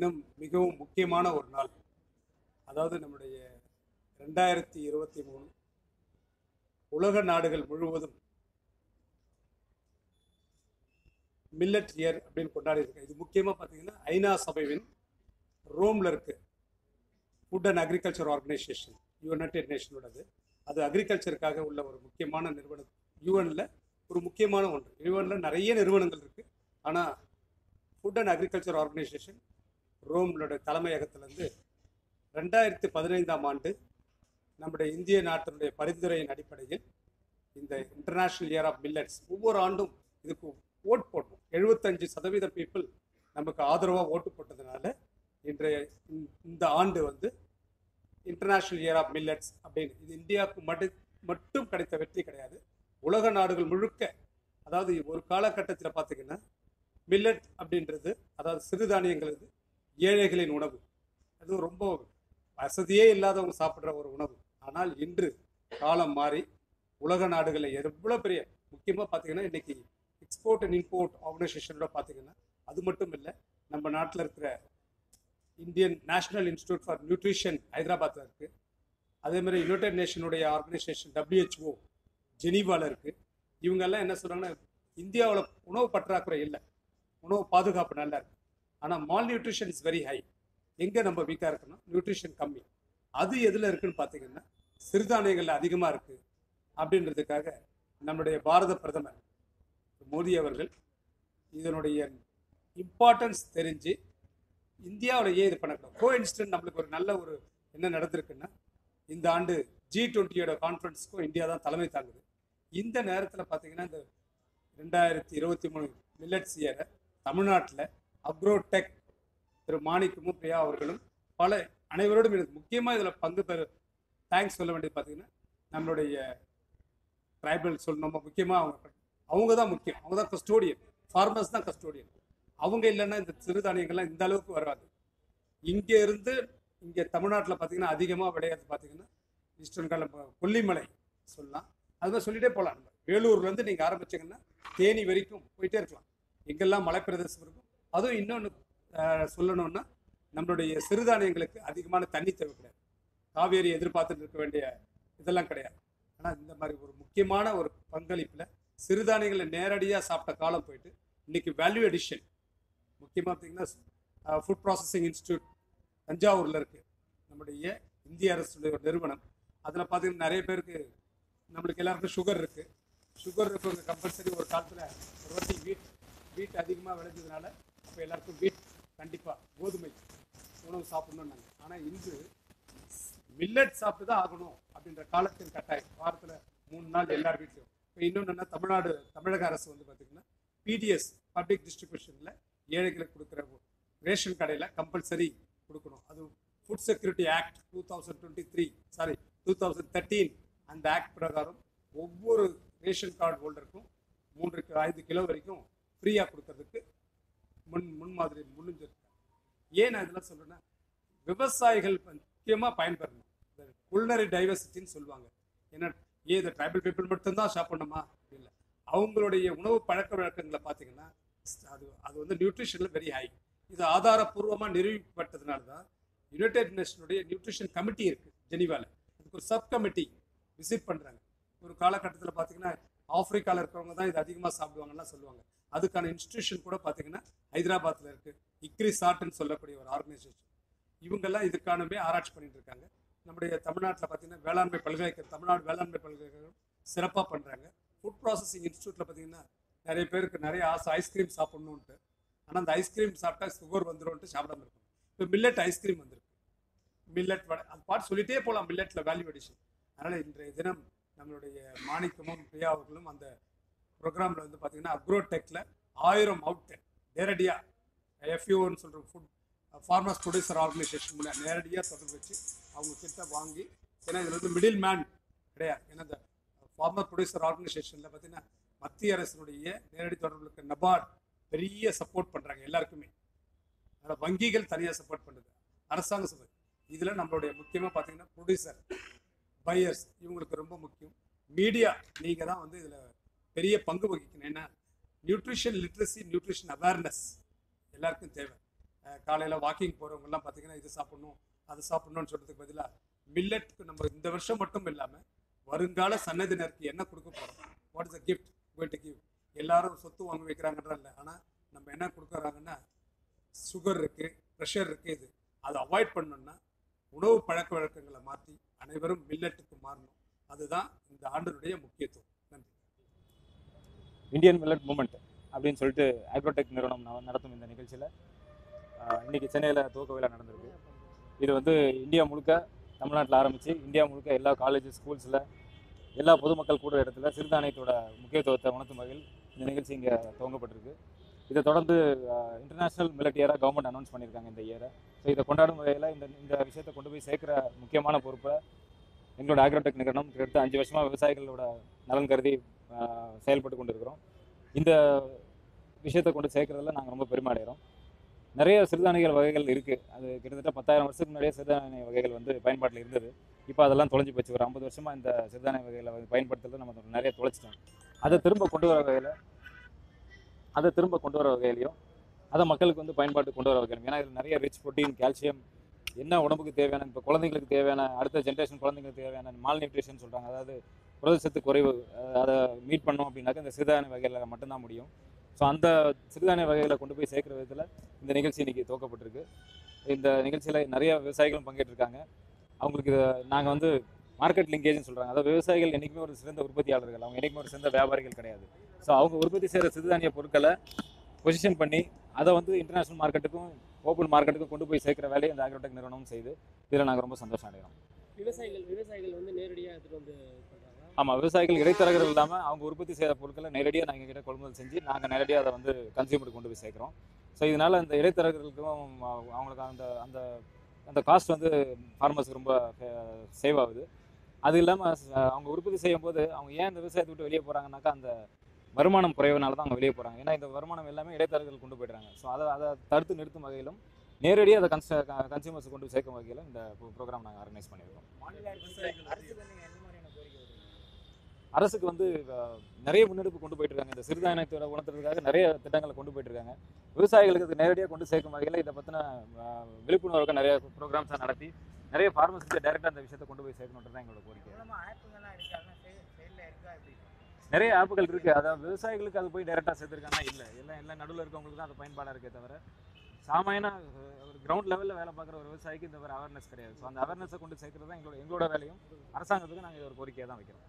தினம் மிகவும் முக்கியமான ஒரு நாள் அதாவது நம்முடைய ரெண்டாயிரத்தி இருபத்தி மூணு உலக நாடுகள் முழுவதும் மில்லட் இயர் அப்படின்னு கொண்டாடி இருக்கு இது முக்கியமாக பார்த்தீங்கன்னா ஐநா சபைவின் ரோமில் இருக்கு food and agriculture organisation United நேஷனோடது அது அக்ரிகல்ச்சருக்காக உள்ள ஒரு முக்கியமான நிறுவனம் யூஎனில் ஒரு முக்கியமான ஒன்று யூஎனில் நிறைய நிறுவனங்கள் இருக்குது ஆனால் ஃபுட் அண்ட் அக்ரிகல்ச்சர் ஆர்கனைசேஷன் ரோம்லோட தலைமையகத்திலேருந்து ரெண்டாயிரத்தி பதினைந்தாம் ஆண்டு நம்முடைய இந்திய நாட்டினுடைய பரிந்துரையின் அடிப்படையில் இந்த இன்டர்நேஷ்னல் இயர் ஆஃப் மில்லட்ஸ் ஒவ்வொரு ஆண்டும் இதுக்கு ஓட் போட்டோம் எழுபத்தஞ்சு சதவீத பீப்புள் நமக்கு ஆதரவாக ஓட்டு போட்டதுனால இன்றைய இந்த- இந்த ஆண்டு வந்து இன்டர்நேஷ்னல் இயர் ஆஃப் மில்லட்ஸ் அப்படின்னு இது இந்தியாவுக்கு மட்டும் மட்டும் கிடைத்த வெற்றி கிடையாது உலக நாடுகள் முழுக்க அதாவது ஒரு காலகட்டத்தில் பார்த்தீங்கன்னா மில்லட் அப்படின்றது அதாவது சிறுதானியங்கள் இது ஏழைகளின் உணவு அது ரொம்ப வசதியே இல்லாதவங்க சாப்பிட்ற ஒரு உணவு ஆனால் இன்று காலம் மாறி உலக நாடுகளில் எவ்வளோ பெரிய முக்கியமாக பார்த்தீங்கன்னா இன்னைக்கு எக்ஸ்போர்ட் அண்ட் இம்போர்ட் ஆர்கனைசேஷனோட பார்த்தீங்கன்னா அது மட்டும் இல்லை நம்ம நாட்டில் இருக்கிற Indian national institute for nutrition ஹைதராபாத்தில் இருக்குது அதே மாதிரி யுனைடெட் நேஷனுடைய ஆர்கனைசேஷன் WHO ஜெனீவாவில் இருக்குது இவங்கெல்லாம் என்ன சொல்கிறாங்கன்னா இந்தியாவில் உணவு பற்றாக்குறை இல்லை உணவு பாதுகாப்பு நல்லா இருக்கு ஆனால் malnutrition is very high எங்கே நம்ம வீக்காக இருக்கணும் நியூட்ரிஷன் கம்மி அது எதில் இருக்குன்னு பார்த்தீங்கன்னா சிறுதானியங்கள் அதிகமாக இருக்குது அப்படின்றதுக்காக நம்முடைய பாரத பிரதமர் மோடி அவர்கள் இதனுடைய இம்பார்ட்டன்ஸ் தெரிஞ்சு இந்தியாவில் ஏன் இது பண்ணக்கூடாது கோ இன்ஸ்டன்ட் நம்மளுக்கு ஒரு நல்ல ஒரு என்ன நடந்திருக்குன்னா இந்த ஆண்டு ஜி டுவெண்ட்டியோட கான்ஃபரன்ஸுக்கும் இந்தியா தான் தலைமை தாங்குது இந்த நேரத்தில் பார்த்தீங்கன்னா இந்த ரெண்டாயிரத்தி இருபத்தி மூணு மில்லட்ஸ் இயரை தமிழ்நாட்டில் அக்ரோடெக் திரு மாணிக்கமும் பிரியா அவர்களும் பல அனைவரோடும் எனக்கு முக்கியமாக இதில் பங்கு பெற தேங்க்ஸ் சொல்ல வேண்டியது பார்த்தீங்கன்னா நம்மளுடைய ட்ரைபல் சொல்லணும் முக்கியமாக அவங்க அவங்க தான் முக்கியம் அவங்க தான் கஸ்டோடியன் ஃபார்மர்ஸ் தான் கஸ்டோடியன் அவங்க இல்லைன்னா இந்த சிறுதானியங்கள்லாம் இந்த அளவுக்கு வராது இங்கே இருந்து இங்கே தமிழ்நாட்டில் பார்த்தீங்கன்னா அதிகமாக விளையாது பார்த்தீங்கன்னா ஈஸ்டர்ன் காலம் கொல்லிமலை சொல்லலாம் அது மாதிரி சொல்லிட்டே போகலாம் நம்ம வேலூர்லேருந்து நீங்கள் ஆரம்பிச்சீங்கன்னா தேனி வரைக்கும் போயிட்டே இருக்கலாம் எங்கெல்லாம் மலைப்பிரதேசம் இருக்கும் அதுவும் இன்னொன்று சொல்லணும்னா நம்மளுடைய சிறுதானியங்களுக்கு அதிகமான தண்ணி தேவைப்படாது காவேரி எதிர்பார்த்துட்டு இருக்க வேண்டிய இதெல்லாம் கிடையாது ஆனால் இந்த மாதிரி ஒரு முக்கியமான ஒரு பங்களிப்பில் சிறுதானியங்களை நேரடியாக சாப்பிட்ட காலம் போயிட்டு இன்னைக்கு வேல்யூ எடிஷன் முக்கியமாக பார்த்தீங்கன்னா ஃபுட் ப்ராசஸிங் இன்ஸ்டியூட் தஞ்சாவூரில் இருக்குது நம்முடைய இந்திய அரசுடைய ஒரு நிறுவனம் அதில் பார்த்தீங்கன்னா நிறைய பேருக்கு நம்மளுக்கு எல்லாருக்கும் சுகர் இருக்குது சுகர் இருக்கவங்க கம்பல்சரி ஒரு காலத்தில் ஒரு வாட்டி வீட் வீட் அதிகமாக விளைஞ்சதுனால அப்போ எல்லாருக்கும் வீட் கண்டிப்பாக கோதுமை உணவு சாப்பிடணும்னாங்க ஆனால் இன்று மில்லட் சாப்பிட்டு தான் ஆகணும் அப்படின்ற காலத்தின் கட்டாயம் வாரத்தில் மூணு நாள் எல்லார் வீட்லையும் இப்போ இன்னொன்று என்ன தமிழ்நாடு தமிழக அரசு வந்து பார்த்திங்கன்னா பிடிஎஸ் பப்ளிக் டிஸ்ட்ரிபியூஷனில் ஏழைகளுக்கு கொடுக்குற ரேஷன் கடையில் கம்பல்சரி கொடுக்கணும் அது food security act two thousand twenty three sorry two thousand thirteen அந்த ஆக்ட் பிரகாரம் ஒவ்வொரு ரேஷன் கார்டு ஹோல்டருக்கும் மூன்று ஐந்து கிலோ வரைக்கும் ஃப்ரீயாக கொடுக்கறதுக்கு முன் முன்மாதிரி முன்னிஞ்சிருக்காங்க ஏன் நான் இதெல்லாம் சொல்கிறேன்னா விவசாயிகள் முக்கியமாக பயன்பெறணும் இந்த குல்னரி டைவர்சிட்டின்னு சொல்லுவாங்க ஏன்னா ஏன் இந்த ட்ரைபல் பீப்புள் மட்டும்தான் சாப்பிடணுமா இல்லை அவங்களுடைய உணவு பழக்க வழக்கங்களை பார்த்தீங்கன்னா அது அது வந்து நியூட்ரிஷனில் வெரி ஹை இது ஆதாரப்பூர்வமாக நிரூபிக்கப்பட்டதுனால தான் யுனைடெட் நேஷனுடைய நியூட்ரிஷன் கமிட்டி இருக்குது ஜெனிவாவில் அதுக்கு ஒரு சப் கமிட்டி விசிட் பண்ணுறாங்க ஒரு காலகட்டத்தில் பார்த்தீங்கன்னா ஆப்பிரிக்காவில் இருக்கிறவங்க தான் இது அதிகமாக சாப்பிடுவாங்கலாம் சொல்லுவாங்க அதுக்கான இன்ஸ்டிடியூஷன் கூட பார்த்தீங்கன்னா ஹைதராபாத்தில் இருக்குது இக்ரி சாட்னு சொல்லக்கூடிய ஒரு ஆர்கனைசேஷன் இவங்கெல்லாம் இதுக்கானவே ஆராய்ச்சி பண்ணிட்டு இருக்காங்க நம்முடைய தமிழ்நாட்டில் பார்த்தீங்கன்னா வேளாண்மை பல்கலைக்கழகம் தமிழ்நாடு வேளாண்மை பல்கலைக்கழகம் சிறப்பாக பண்ணுறாங்க ஃபுட் ப்ராசஸிங் இன்ஸ்டியூட்டில் பார்த்தீங்கன்னா நிறைய பேருக்கு நிறைய ஆசை ஐஸ்கிரீம் சாப்பிட்ணுன்ட்டு ஆனால் அந்த ஐஸ்கிரீம் சாப்பிட்டா சுகர் வந்துரும்ட்டு சாப்பிடாம இருக்கும் இப்போ மில்லட் ஐஸ்கிரீம் வந்திருக்கு மில்லட் வடை அது பாட்டு சொல்லிட்டே போகலாம் மில்லட்டில் வேல்யூ அடிஷன் அதனால் இன்றைய தினம் நம்மளுடைய மாணிக்கமும் பிரியா அவர்களும் அந்த ப்ரோக்ராமில் வந்து பார்த்தீங்கன்னா அக்ரோடெக்கில் ஆயிரம் அவுட் நேரடியாக எஃப்யூன்னு சொல்கிற ஃபுட் ஃபார்மர்ஸ் ப்ரொடியூசர் ஆர்கனைசேஷன் மூலம் நேரடியாக தொடர்பு வச்சு அவங்க கிட்ட வாங்கி ஏன்னா இதில் வந்து மிடில் மேன் கிடையாது ஏன்னா இந்த ஃபார்மர் ப்ரொடியூசர் ஆர்கனைசேஷனில் பார்த்தீங்கன்னா மத்திய அரசினுடைய நேரடி தொடர்பு இருக்க நபார்ட் பெரிய சப்போர்ட் பண்ணுறாங்க எல்லாருக்குமே அதில் வங்கிகள் தனியாக சப்போர்ட் பண்ணுது அரசாங்க சப்போர்ட் இதில் நம்மளுடைய முக்கியமாக பார்த்தீங்கன்னா ப்ரொடியூசர் பையர்ஸ் இவங்களுக்கு ரொம்ப முக்கியம் மீடியா நீங்கள் தான் வந்து இதில் பெரிய பங்கு வகிக்கணும் ஏன்னா நியூட்ரிஷன் லிட்ரஸி நியூட்ரிஷன் அவேர்னஸ் எல்லாருக்கும் தேவை காலையில் வாக்கிங் போகிறவங்கலாம் பார்த்தீங்கன்னா இது சாப்பிடணும் அது சாப்பிடணும்னு சொல்கிறதுக்கு பதிலாக மில்லட்க்கு நம்ம இந்த வருஷம் மட்டும் இல்லாமல் வருங்கால சன்னதினருக்கு என்ன கொடுக்க போகிறோம் what is a gift going to give எல்லாரும் சொத்து வாங்க வைக்கிறாங்கன்ற இல்லை ஆனால் நம்ம என்ன கொடுக்குறாங்கன்னா சுகர் இருக்குது ப்ரெஷர் இருக்குது இது அதை அவாய்ட் பண்ணணும்னா உணவு பழக்க வழக்கங்களை மாற்றி அனைவரும் மில்லட்டுக்கு மாறணும் அதுதான் இந்த ஆண்டினுடைய முக்கியத்துவம் நன்றி இந்தியன் மில்லட் மூமெண்ட் அப்படின்னு சொல்லிட்டு அக்ரோடெக் நிறுவனம் ந- நடத்தும் இந்த நிகழ்ச்சியில் இன்னைக்கு சென்னையில் துவக்க விழா நடந்திருக்கு இது வந்து இந்தியா முழுக்க தமிழ்நாட்டில் ஆரம்பித்து இந்தியா முழுக்க எல்லா காலேஜ் ஸ்கூல்ஸில் எல்லா பொதுமக்கள் கூடுற இடத்துல சிறுதானியத்தோட முக்கியத்துவத்தை உணர்த்தும் வகையில் இந்த நிகழ்ச்சி இங்கே துவங்கப்பட்டிருக்கு இதை தொடர்ந்து இன்டர்நேஷ்னல் மில்லட் இயராக கவர்மெண்ட் அனௌன்ஸ் பண்ணியிருக்காங்க இந்த இயரை ஸோ இதை கொண்டாடும் வகையில் இந்த இந்த விஷயத்தை கொண்டு போய் சேர்க்குற முக்கியமான பொறுப்பை எங்களோட அக்ரோடெக் நிறுவனம் கிட்டத்தட்ட அஞ்சு வருஷமாக விவசாயிகளோட நலன் கருதி ஆஹ், செயல்பட்டு கொண்டு இருக்கிறோம் இந்த விஷயத்தை கொண்டு சேர்க்கறதுல நாங்கள் ரொம்ப பெருமை அடைகிறோம் நிறைய சிறுதானியங்கள் வகைகள் இருக்குது அது கிட்டத்தட்ட பத்தாயிரம் வருஷத்துக்கு முன்னாடியே சிறுதானிய வகைகள் வந்து பயன்பாட்டில் இருந்தது இப்போ அதெல்லாம் தொலைஞ்சு போச்சு ஒரு ஐம்பது வருஷமாக இந்த சிறுதானிய வகைகளை வந்து பயன்படுத்துறது நம்ம நிறைய தொலைச்சிட்டோம் அதை திரும்ப கொண்டு வர வகையில் அதை திரும்ப கொண்டு வர வகையிலையும் அதை மக்களுக்கு வந்து பயன்பாட்டு கொண்டு வர வகையிலும் ஏன்னா இதில் நிறைய ரிச் புரோட்டீன் கால்சியம் என்ன உடம்புக்கு தேவையான இப்போ குழந்தைங்களுக்கு தேவையான அடுத்த ஜென்ரேஷன் குழந்தைங்களுக்கு தேவையான மால் நியூட்ரிஷன் சொல்கிறாங்க அதாவது புரதச்சத்து குறைவு அஹ் அதை மீட் பண்ணோம் அப்படின்னாக்கா இந்த சிறுதானிய வகையில் மட்டும்தான் முடியும் ஸோ அந்த சிறுதானிய வகைகளை கொண்டு போய் சேர்க்குற விதத்தில் இந்த நிகழ்ச்சி இன்னைக்கு துவக்கப்பட்டிருக்கு இந்த நிகழ்ச்சியில் நிறைய விவசாயிகளும் பங்கேற்றிருக்காங்க அவங்களுக்கு இதை நாங்கள் வந்து மார்க்கெட் லிங்கேஜ்னு சொல்கிறாங்க அதாவது விவசாயிகள் என்றைக்குமே ஒரு சிறந்த உற்பத்தியாளர்கள் அவங்க என்றைக்குமே ஒரு சிறந்த வியாபாரிகள் கிடையாது ஸோ அவங்க உற்பத்தி செய்கிற சிறுதானிய பொருட்களை பொசிஷன் பண்ணி அதை வந்து இன்டர்நேஷனல் மார்க்கெட்டுக்கும் ஓப்பன் மார்க்கெட்டுக்கும் கொண்டு போய் சேர்க்குற வேலையை இந்த அக்ரோடெக் நிறுவனம் செய்து இதில் நாங்கள் ரொம்ப சந்தோஷம் அடைகிறோம் விவசாயிகள் விவசாயிகள் வந்து நேரடியாக எடுத்துகிட்டு வந்து பண்ணுறாங்க ஆமாம் விவசாயிகள் இடைத்தரகர்கள் இல்லாமல் அவங்க உற்பத்தி செய்கிற பொருட்களை நேரடியாக நாங்கள் கிட்ட கொள்முதல் செஞ்சு நாங்கள் நேரடியாக அதை வந்து கன்சியூமருக்கு கொண்டு போய் சேர்க்குறோம் ஸோ இதனால் இந்த இடைத்தரகர்களுக்கும் அவ- அவங்களுக்கு அந்த அந்த அந்த காஸ்ட் வந்து ஃபார்மர்ஸுக்கு ரொம்ப சேவ் ஆகுது அது இல்லாமல் அவங்க உற்பத்தி செய்யும் போது அவங்க ஏன் இந்த விவசாயத்தை விட்டு வெளியே போகிறாங்கனாக்கா அந்த வருமானம் குறைவுனால தான் அவங்க வெளியே போகிறாங்க ஏன்னா இந்த வருமானம் எல்லாமே இடைத்தரகர்கள் கொண்டு போயிடுறாங்க ஸோ அதை அதை தடுத்து நிறுத்தும் வகையிலும் நேரடியாக அதை கன்ச கன்சியூமர்ஸ் கொண்டு போய் சேர்க்கும் வகையிலும் இந்த ப்ரோக்ராம் நாங்கள் ஆர்கனைஸ் பண்ணியிருக்கோம் மாநில அரசு அரசுக்கு வந்து எந்த மாதிரியான கோரிக்கை வருது அரசுக்கு வந்து அஹ், நிறைய முன்னெடுப்பு கொண்டு போயிட்டு இருக்காங்க இந்த சிறுதானியத்தோட உணர்த்துறதுக்காக நிறைய திட்டங்களை கொண்டு போயிட்டு இருக்காங்க விவசாயிகளுக்கு இது நேரடியாக கொண்டு சேர்க்கும் வகையில் இதை பற்றின விழிப்புணர்வுக்கு நிறைய ப்ரோக்ராம்ஸாக நடத்தி நிறைய ஃபார்மர்ஸுக்கு டேரெக்டாக அந்த விஷயத்தை கொண்டு போய் சேர்க்கணுன்றது தான் எங்களோட கோரிக்கை மூலமாக ஆப்புங்கள்லாம் இருக்கு அதெல்லாம் செயலில் இருக்கா எப்படி நிறைய ஆப்புகள் இருக்குது அதாவது விவசாயிகளுக்கு அது போய் டேரெக்டாக சேர்த்துருக்காங்கன்னா இல்லை எல்லாம் எல்லாம் நடுவில் இருக்கவங்களுக்கு தான் அது பயன்பாடாக இருக்கே தவிர சாமானியனா அஹ், ஒரு கிரவுண்ட் லெவலில் வேலை பார்க்குற ஒரு விவசாயிக்கு இந்த ஒரு அவேர்னஸ் கிடையாது ஸோ அந்த அவேர்னஸை கொண்டு சேர்க்கறது தான் எங்களோட எங்களோட வேலையும் அரசாங்கத்துக்கு நாங்கள் இது ஒரு கோரிக்கையாக தான் வைக்கிறோம்